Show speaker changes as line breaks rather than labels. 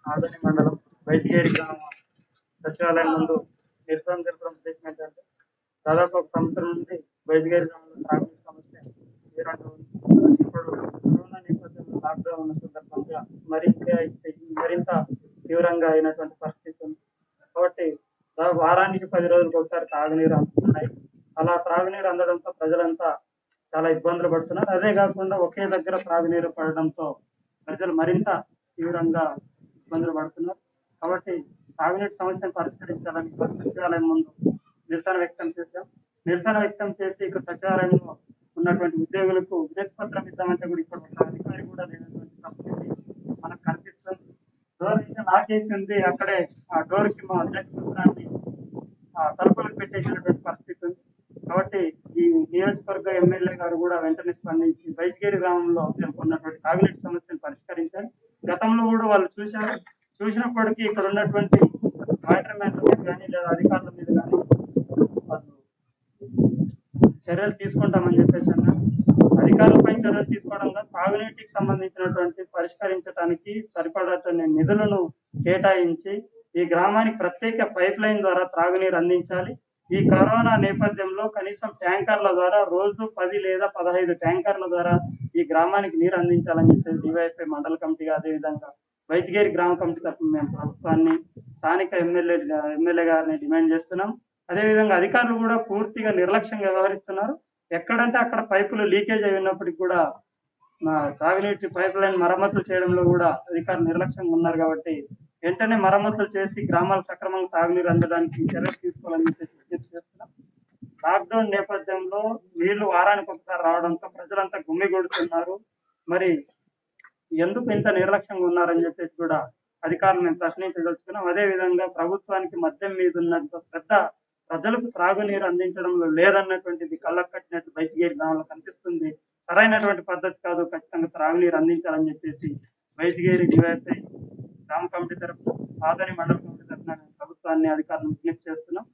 ఆదోని మండలం వైద్యగిరి గ్రామ సచివాలయం ముందు నిరసన తెలపడం ఉద్దేశం ఏంటంటే దాదాపు ఒక సంవత్సరం నుండి వైద్యగిరి గ్రామంలో త్రాగునీటి సమస్య తీవ్రంగా ఉంది ఇప్పుడు కరోనా నేపథ్యంలో లాక్డౌన్ ఉన్న సందర్భంగా మరింత మరింత తీవ్రంగా అయినటువంటి పరిస్థితి ఉంది కాబట్టి దా- వారానికి పది రోజులకు ఒకసారి తాగునీరు అందుతున్నాయి అలా త్రాగునీరు అందడంతో ప్రజలంతా చాలా ఇబ్బందులు పడుతున్నారు అదే కాకుండా ఒకే దగ్గర త్రాగునీరు పడడంతో ప్రజలు మరింత తీవ్రంగా ఇబ్బందులు పడుతున్నారు కాబట్టి తాగునీటి సమస్యను పరిష్కరించాలని ఇక్కడ సచివాలయం ముందు నిరసన వ్యక్తం చేశాం నిరసన వ్యక్తం చేసి ఇక్కడ సచివాలయంలో ఉన్నటువంటి ఉద్యోగులకు వినతి పత్రం ఇద్దామంటే కూడా ఇక్కడ ఒక అధికారి కూడా లేనటువంటి పరిస్థితి మనకు కనిపిస్తుంది డోర్ అయితే లాకేసి ఉంది అక్కడే ఆ డోర్ కి మా వినతి పత్రాన్ని ఆ తలుపులకు పెట్టేసినటువంటి పరిస్థితి ఉంది కాబట్టి ఈ నియోజకవర్గ ఎమ్మెల్యే గారు కూడా వెంటనే స్పందించి బైజ్గిరి గ్రామంలో నెలకొన్నటువంటి తాగునీటి సమస్యను పరిష్కరించారు గతంలో కూడా వాళ్ళు చూశారు చూసినప్పటికీ ఇక్కడ ఉన్నటువంటి వాటర్ మ్యాన్ మీద కానీ లేదా అధికారుల మీద కానీ వాళ్ళు చర్యలు తీసుకుంటామని చెప్పేసి అన్నారు అధికారులపై చర్యలు తీసుకోవడంలో తాగునీటికి సంబంధించినటువంటి పరిష్కరించడానికి సరిపడటన్ని నిధులను కేటాయించి ఈ గ్రామానికి ప్రత్యేక పైప్ లైన్ ద్వారా త్రాగునీరు అందించాలి ఈ కరోనా నేపథ్యంలో కనీసం ట్యాంకర్ల ద్వారా రోజు పది లేదా పదహైదు ట్యాంకర్ల ద్వారా ఈ గ్రామానికి నీరు అందించాలని చెప్పి డివైఎఫ్ఐ మండల కమిటీగా అదేవిధంగా వైద్యగిరి గ్రామ కమిటీ తరఫున మేము ప్రభుత్వాన్ని స్థానిక ఎమ్మెల్యే ఎమ్మెల్యే గారిని డిమాండ్ చేస్తున్నాం అదేవిధంగా అధికారులు కూడా పూర్తిగా నిర్లక్ష్యంగా వ్యవహరిస్తున్నారు ఎక్కడంటే అక్కడ పైపులు లీకేజ్ అయి ఉన్నప్పటికీ కూడా మా తాగునీటి పైప్ లైన్ మరమ్మతులు చేయడంలో కూడా అధికారులు నిర్లక్ష్యంగా ఉన్నారు కాబట్టి వెంటనే మరమ్మతులు చేసి గ్రామాలు సక్రమంగా తాగునీరు అందడానికి చర్యలు తీసుకోవాలని చెప్పేసి విజ్ఞప్తి చేస్తున్నాం లాక్డౌన్ నేపథ్యంలో నీళ్లు వారానికి ఒకసారి రావడంతో ప్రజలంతా గుమ్మిగొడుతున్నారు మరి ఎందుకు ఇంత నిర్లక్ష్యంగా ఉన్నారని చెప్పేసి కూడా అధికారులు మేము ప్రశ్నించదలుచుకున్నాం అదే విధంగా ప్రభుత్వానికి మద్యం మీద ఉన్నంత శ్రద్ధ ప్రజలకు త్రాగునీరు అందించడంలో లేదన్నటువంటిది కళ్ళకు కట్టినట్టు బయటికి గ్రామంలో కనిపిస్తుంది సరైనటువంటి పద్ధతి కాదు ఖచ్చితంగా త్రాగునీరు అందించాలని చెప్పేసి వైద్యగిరి డివైఎస్ఐ గ్రామ కమిటీ తరఫున ఆదని మండల కమిటీ తరఫున మేము ప్రభుత్వాన్ని అధికారులను విజ్ఞప్తి చేస్తున్నాం